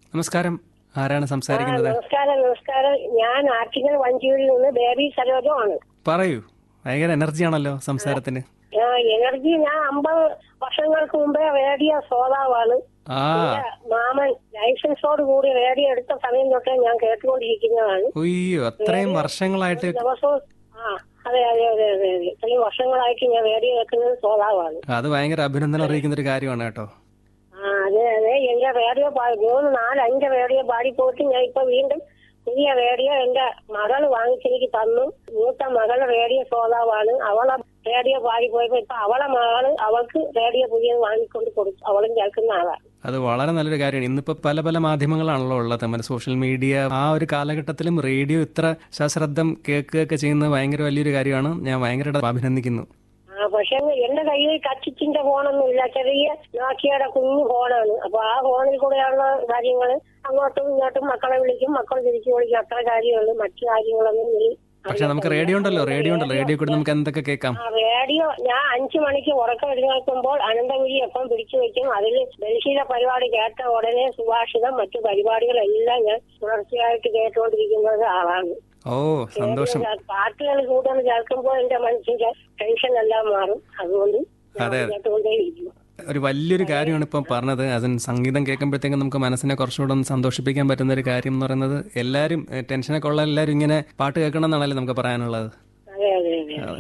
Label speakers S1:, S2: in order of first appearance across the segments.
S1: നമസ്കാരം ആരാണ് സംസാരിക്കുന്നത്
S2: നമസ്കാരം നമസ്കാരം ഞാൻ ആറ്റിങ്ങൽ വഞ്ചിയൂരിൽ നിന്ന് ബേബി സരോജമാണ്
S1: പറയൂ ഭയങ്കര എനർജിയാണല്ലോ സംസാരത്തിന്
S2: ആ, എനർജി ഞാൻ അമ്പത് വർഷങ്ങൾക്ക് മുമ്പേ റേഡിയോ ശ്രോതാവാണ്
S1: ആ
S2: എന്റെ മാമൻ ലൈസൻസോട് കൂടി റേഡിയോ എടുത്ത സമയം തൊട്ടേ ഞാൻ കേട്ടുകൊണ്ടിരിക്കുന്നതാണ്
S1: ഉയ്യോ അത്രയും വർഷങ്ങളായിട്ട്
S2: ദിവസവും ആ അതെ അതെ അതെ അതെ അതെ ഇത്രയും വർഷങ്ങളായിട്ട് ഞാൻ റേഡിയോ കേൾക്കുന്നത് ശ്രോതാവാണ്
S1: അത് ഭയങ്കര അഭിനന്ദനം അറിയിക്കുന്ന ഒരു കാര്യമാണ് കേട്ടോ
S2: ആ അതെ അതെ എന്റെ റേഡിയോ പാ- മൂന്ന് നാല് അഞ്ച് റേഡിയോ പാടിപ്പോയിട്ട് ഞാൻ ഇപ്പൊ വീണ്ടും പുതിയ റേഡിയോ എന്റെ മകള് വാങ്ങിച്ചെനിക്ക് തന്നു മൂത്ത മകള് റേഡിയോ ശ്രോതാവാണ് അവളെ റേഡിയോ പാടിപ്പോയപ്പോ ഇപ്പൊ അവളെ മകള് അവൾക്ക് റേഡിയോ പുതിയത് വാങ്ങിക്കൊണ്ട് കൊടുത്തു അവളും കേൾക്കുന്ന ആളാണ്
S1: അത് വളരെ നല്ലൊരു കാര്യമാണ് ഇന്നിപ്പോ പല പല മാധ്യമങ്ങളാണല്ലോ ഉള്ളത് നമ്മുടെ സോഷ്യൽ മീഡിയ ആ ഒരു കാലഘട്ടത്തിലും റേഡിയോ ഇത്ര സശ്രദ്ധം കേൾക്കുകയൊക്കെ ചെയ്യുന്നത് ഭയങ്കര വലിയൊരു കാര്യമാണ് ഞാൻ ഭയങ്കരമായിട്ട് അഭിനന്ദിക്കുന്നു
S2: ആ പക്ഷെ എന്റെ കയ്യിൽ ടച്ചിന്റെ ഫോണൊന്നും ഇല്ല ചെറിയ നോക്കിയുടെ കുഞ്ഞു ഫോണാണ് അപ്പൊ ആ ഫോണിൽ കൂടെയുള്ള കാര്യങ്ങൾ അങ്ങോട്ടും ഇങ്ങോട്ടും മക്കളെ വിളിക്കും മക്കൾ തിരിച്ചു വിളിക്കും അത്ര കാര്യമുള്ളൂ മറ്റു കാര്യങ്ങളൊന്നും ഈ
S1: പക്ഷെ നമുക്ക് റേഡിയോ ഉണ്ടല്ലോ റേഡിയോ ഉണ്ടല്ലോ റേഡിയോ കൂടി നമുക്ക് എന്തൊക്കെ കേൾക്കാം
S2: ആ റേഡിയോ ഞാൻ അഞ്ചു മണിക്ക് ഉറക്കം എഴുന്നേൽക്കുമ്പോൾ അനന്തപുരി എപ്പം പിടിച്ചു വെക്കും അതിൽ ഡൽഹിയിലെ പരിപാടി കേട്ട ഉടനെ സുഭാഷിതം മറ്റു പരിപാടികളെല്ലാം ഞാൻ തുടർച്ചയായിട്ട് കേട്ടുകൊണ്ടിരിക്കുന്നത് ആളാണ്
S1: ഓ സന്തോഷം
S2: പാട്ടുകൾ കൂടുതൽ കേൾക്കുമ്പോൾ എന്റെ മനസ്സിന്റെ ടെൻഷൻ എല്ലാം മാറും അതുകൊണ്ട് ഞാൻ
S1: അതെ.
S2: കേട്ടുകൊണ്ടേയിരിക്കും
S1: ഒരു വലിയൊരു കാര്യമാണ് ഇപ്പം പറഞ്ഞത് അതിന് സംഗീതം കേൾക്കുമ്പോഴത്തേക്കും നമുക്ക് മനസ്സിനെ കുറച്ചുകൂടെ ഒന്ന് സന്തോഷിപ്പിക്കാൻ പറ്റുന്ന ഒരു കാര്യം എന്ന് പറയുന്നത് എല്ലാവരും ഏഹ്, ടെൻഷനൊക്കെ ഉള്ള എല്ലാവരും ഇങ്ങനെ പാട്ട് കേൾക്കണം എന്നാണല്ലോ നമുക്ക് പറയാനുള്ളത്
S2: അതെ അതെ അതെ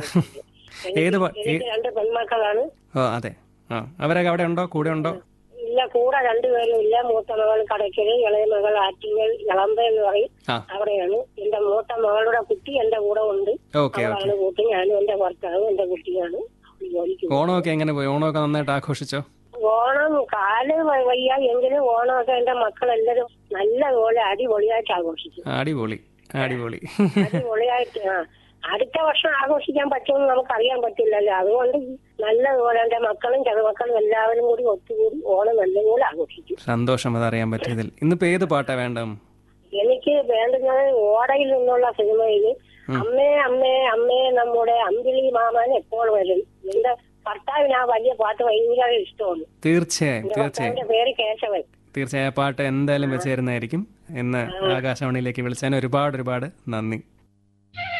S1: ഏത് പാ- ഏ-
S2: എനിക്ക് രണ്ട് പെൺമക്കളാണ്
S1: ഓ അതെ ആ അവരൊക്കെ അവിടെ ഉണ്ടോ കൂടെ ഉണ്ടോ
S2: ഇല്ല കൂടെ രണ്ടുപേരും ഇല്ല മൂത്ത മകൾ കടയ്ക്കല് ഇളയ മകൾ ആറ്റിങ്ങൽ ഇളമ്പ എന്ന് പറയും
S1: ആ
S2: അവിടെയാണ് എന്റെ മൂത്ത മകളുടെ കുട്ടി എന്റെ കൂടെ ഉണ്ട്
S1: ഓക്കെ ഓക്കെ
S2: അവളാണ് കൂട്ടി ഞാനും എന്റെ ഭർത്താവും എന്റെ കുട്ടിയാണ് അവള് ജോലിക്ക് പോകും.
S1: ഓണമൊക്കെ എങ്ങനെ പോയി ഓണമൊക്കെ നന്നായിട്ട് ആഘോഷിച്ചോ
S2: ഓണം കാല് വ- വയ്യ എങ്കിലും ഓണമൊക്കെ എന്റെ മക്കളെല്ലാരും നല്ലപോലെ അടിപൊളിയായിട്ട് ആഘോഷിച്ചു
S1: അടിപൊളി അടിപൊളി
S2: അടിപൊളിയായിട്ട് ആ അടുത്ത വർഷം ആഘോഷിക്കാൻ പറ്റുമെന്ന് നമുക്ക് അറിയാൻ പറ്റില്ലല്ലോ അതുകൊണ്ട് നല്ലതുപോലെ എന്റെ മക്കളും ചെറുമക്കളും എല്ലാവരും കൂടി ഒത്തുകൂടി ഓണം നല്ലപോലെ ആഘോഷിച്ചു
S1: സന്തോഷം അതറിയാൻ പറ്റിയതിൽ ഇന്നിപ്പോ ഏത് പാട്ടാ വേണ്ടം
S2: എനിക്ക് വേണ്ടുന്നത് ഓടയിൽ നിന്നുള്ള സിനിമയിൽ അമ്മേ അമ്മേ അമ്മേ നമ്മുടെ അമ്പിളി മാമൻ എപ്പോൾ വരും എന്റെ ഭർത്താവിന് ആ വലിയ പാട്ട് ഭയങ്കര ഇഷ്ടമാണ്
S1: തീർച്ചയായും
S2: എന്റെ
S1: തീർച്ചയായും
S2: ഭർത്താവിന്റെ പേര് കേശവൻ
S1: തീർച്ചയായും ആ പാട്ട് എന്തായാലും വെച്ച് തരുന്നതായിരിക്കും ഇന്ന് ആകാശവാണിയിലേക്ക് വിളിച്ചതിന് ഒരുപാട് ഒരുപാട് നന്ദി